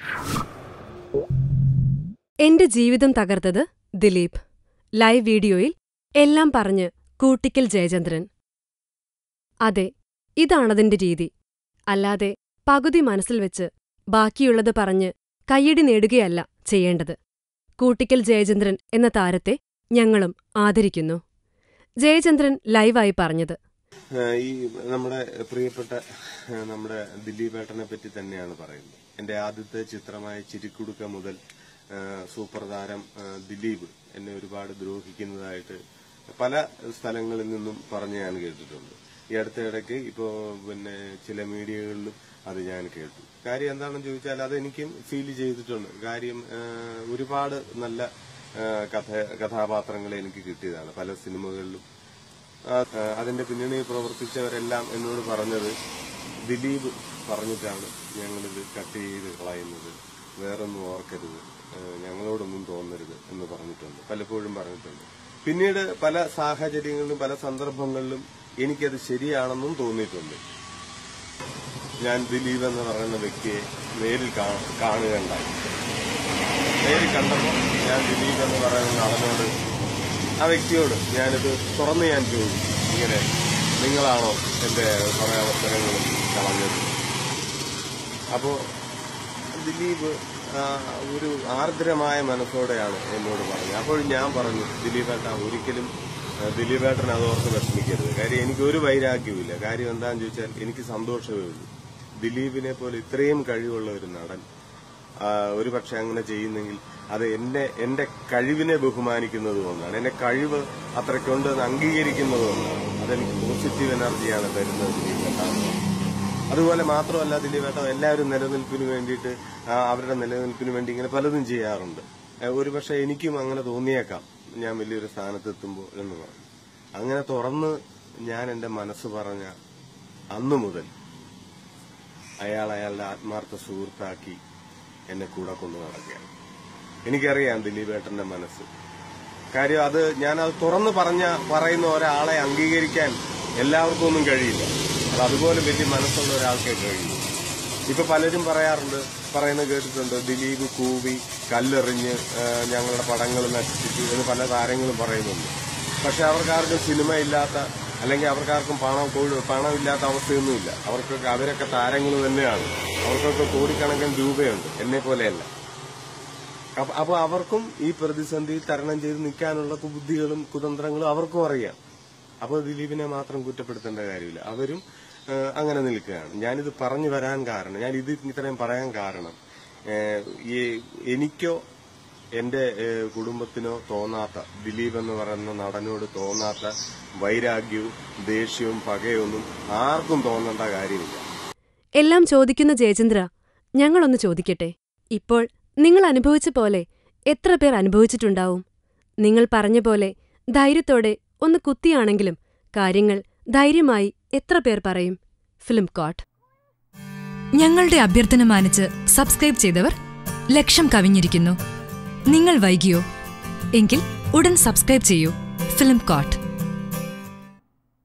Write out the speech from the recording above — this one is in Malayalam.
എന്റെ ജീവിതം തകർത്തത് ദിലീപ് ലൈവ് വീഡിയോയിൽ എല്ലാം പറഞ്ഞ് കൂട്ടിക്കൽ ജയചന്ദ്രൻ അതെ ഇതാണതിന്റെ രീതി അല്ലാതെ പകുതി മനസ്സിൽ വെച്ച് ബാക്കിയുള്ളത് പറഞ്ഞ് കയ്യടി നേടുകയല്ല ചെയ്യേണ്ടത് കൂട്ടിക്കൽ ജയചന്ദ്രൻ എന്ന താരത്തെ ഞങ്ങളും ആദരിക്കുന്നു ജയചന്ദ്രൻ ലൈവായി പറഞ്ഞത് ഏഹ് ഈ നമ്മുടെ പ്രിയപ്പെട്ട ഏഹ് നമ്മുടെ ദിലീപേട്ടനെ പറ്റി തന്നെയാണ് പറയുന്നത് എന്റെ ആദ്യത്തെ ചിത്രമായ ചിരിക്കുടുക്ക മുതൽ ഏഹ് സൂപ്പർ താരം ഏഹ് ദിലീപ് എന്നെ ഒരുപാട് ദ്രോഹിക്കുന്നതായിട്ട് പല സ്ഥലങ്ങളിൽ നിന്നും പറഞ്ഞ് ഞാൻ കേട്ടിട്ടുണ്ട് ഈ അടുത്ത ഇടയ്ക്ക് ഇപ്പോ പിന്നെ ചില മീഡിയകളിലും അത് ഞാൻ കേട്ടു കാര്യം എന്താണെന്ന് ചോദിച്ചാൽ അത് എനിക്കും ഫീൽ ചെയ്തിട്ടുണ്ട് കാര്യം ഏഹ് ഒരുപാട് നല്ല ഏഹ് കഥ കഥാപാത്രങ്ങളെ എനിക്ക് കിട്ടിയതാണ് പല സിനിമകളിലും ആ, ആ, അതിന്റെ പിന്നണിയിൽ പ്രവർത്തിച്ചവരെല്ലാം എന്നോട് പറഞ്ഞത് ദിലീപ് പറഞ്ഞിട്ടാണ് ഞങ്ങളിത് കട്ട് ചെയ്ത് കളയുന്നത് വേറൊന്നും ഓർക്കരുത് ആ, ഞങ്ങളോടൊന്നും തോന്നരുത് എന്ന് പറഞ്ഞിട്ടുണ്ട് പലപ്പോഴും പറഞ്ഞിട്ടുണ്ട് പിന്നീട് പല സാഹചര്യങ്ങളിലും പല സന്ദർഭങ്ങളിലും എനിക്കത് ശരിയാണെന്നും തോന്നിയിട്ടുണ്ട് ഞാൻ ദിലീപ് എന്ന് പറയുന്ന വ്യക്തിയെ നേരിൽ കാ- കാണുകയുണ്ടായി നേരിൽ കണ്ടപ്പോൾ ഞാൻ ദിലീപ് എന്ന് പറയുന്ന നടനോട് ആ വ്യക്തിയോട് ഞാനിത് തുറന്ന് ഞാൻ ചോദിച്ചു ഇങ്ങനെ നിങ്ങളാണോ എന്റെ കുറെ അവസരങ്ങളും കളഞ്ഞത് അപ്പോ ദിലീപ് ആ, ഒരു ആർദ്രമായ മനസ്സോടെയാണ് എന്നോട് പറഞ്ഞത് അപ്പോൾ ഞാൻ പറഞ്ഞു ദിലീപേട്ട ഒരിക്കലും ആ, ദിലീപേട്ടൻ അതോർത്ത് വിഷമിക്കരുത് കാര്യം എനിക്ക് ഒരു വൈരാഗ്യവുമില്ല കാര്യം എന്താണെന്ന് ചോദിച്ചാൽ എനിക്ക് സന്തോഷമേ ഉള്ളൂ ദിലീപിനെ പോലെ ഇത്രയും കഴിവുള്ള ഒരു നടൻ ആ, ഒരു പക്ഷെ അങ്ങനെ ചെയ്യുന്നെങ്കിൽ അത് എന്നെ എന്റെ കഴിവിനെ ബഹുമാനിക്കുന്നത് കൊണ്ടാണ് എന്റെ കഴിവ് അത്രയ്ക്കുണ്ട് എന്ന് അംഗീകരിക്കുന്നത് കൊണ്ടാണ് അതെനിക്ക് പോസിറ്റീവ് എനർജിയാണ് തരുന്നത് ദിലീപേട്ട അതുപോലെ മാത്രമല്ല ദിലീപേട്ട എല്ലാവരും നിലനിൽപ്പിന് വേണ്ടിയിട്ട് ആ, അവരുടെ നിലനിൽപ്പിന് വേണ്ടി ഇങ്ങനെ പലതും ചെയ്യാറുണ്ട് ഏ, ഒരുപക്ഷെ എനിക്കും അങ്ങനെ തോന്നിയേക്കാം ഞാൻ വലിയൊരു സ്ഥാനത്തെത്തുമ്പോൾ എന്ന് പറഞ്ഞു അങ്ങനെ തുറന്ന് ഞാൻ എന്റെ മനസ്സ് പറഞ്ഞ അന്നു മുതൽ അയാൾ അയാളുടെ ആത്മാർത്ഥ സുഹൃത്താക്കി എന്നെ കൂടെ കൊണ്ടു നടക്കുകയാണ് എനിക്കറിയാം ദിലീപേട്ടന്റെ മനസ്സ് കാര്യം അത് ഞാൻ അത് തുറന്നു പറഞ്ഞ പറയുന്ന ഒരാളെ അംഗീകരിക്കാൻ എല്ലാവർക്കും ഒന്നും കഴിയില്ല അത് അതുപോലെ വലിയ മനസ്സുള്ള ഒരാൾക്കേ കഴിയൂ ഇപ്പൊ പലരും പറയാറുണ്ട് പറയുന്നത് കേട്ടിട്ടുണ്ട് ദിലീപ് കൂവി കല്ലെറിഞ്ഞ് ആ, ഞങ്ങളുടെ പടങ്ങൾ നശിപ്പിച്ചു എന്ന് പല താരങ്ങളും പറയുന്നുണ്ട് പക്ഷെ അവർക്കാർക്കും സിനിമ ഇല്ലാത്ത അല്ലെങ്കിൽ അവർക്കാർക്കും പണം കോഴി- പണമില്ലാത്ത അവസ്ഥയൊന്നുമില്ല അവർക്കൊക്കെ അവരൊക്കെ താരങ്ങൾ തന്നെയാണ് അവർക്കൊക്കെ കോടിക്കണക്കിന് രൂപയുണ്ട് എന്നെ പോലെയല്ല അപ്പൊ അപ്പൊ അവർക്കും ഈ പ്രതിസന്ധിയിൽ തരണം ചെയ്ത് നിൽക്കാനുള്ള ബുദ്ധികളും കുതന്ത്രങ്ങളും അവർക്കും അറിയാം അപ്പൊ ദിലീപിനെ മാത്രം കുറ്റപ്പെടുത്തേണ്ട കാര്യമില്ല അവരും ആ, അങ്ങനെ നിൽക്കുകയാണ് ഞാനിത് പറഞ്ഞു വരാൻ കാരണം ഞാൻ ഇത് ഇത്രയും പറയാൻ കാരണം ഏ, ഈ എനിക്കോ എന്റെ ഏ, കുടുംബത്തിനോ തോന്നാത്ത ദിലീപ് എന്ന് പറയുന്ന നടനോട് തോന്നാത്ത വൈരാഗ്യവും ദേഷ്യവും പകയൊന്നും ആർക്കും തോന്നേണ്ട കാര്യമില്ല എല്ലാം ചോദിക്കുന്ന ജയചന്ദ്ര ഞങ്ങളൊന്ന് ചോദിക്കട്ടെ ഇപ്പോൾ നിങ്ങൾ അനുഭവിച്ച പോലെ എത്ര പേർ അനുഭവിച്ചിട്ടുണ്ടാവും നിങ്ങൾ പറഞ്ഞ പോലെ ധൈര്യത്തോടെ ഒന്ന് കുത്തിയാണെങ്കിലും കാര്യങ്ങൾ ധൈര്യമായി എത്ര പേർ പറയും ഫിലിം കോട്ട് ഞങ്ങളുടെ അഭ്യർത്ഥന മാനിച്ച് സബ്സ്ക്രൈബ് ചെയ്തവർ ലക്ഷം കവിഞ്ഞിരിക്കുന്നു നിങ്ങൾ വൈകിയോ എങ്കിൽ ഉടൻ സബ്സ്ക്രൈബ് ചെയ്യൂ ഫിലിം കോട്ട്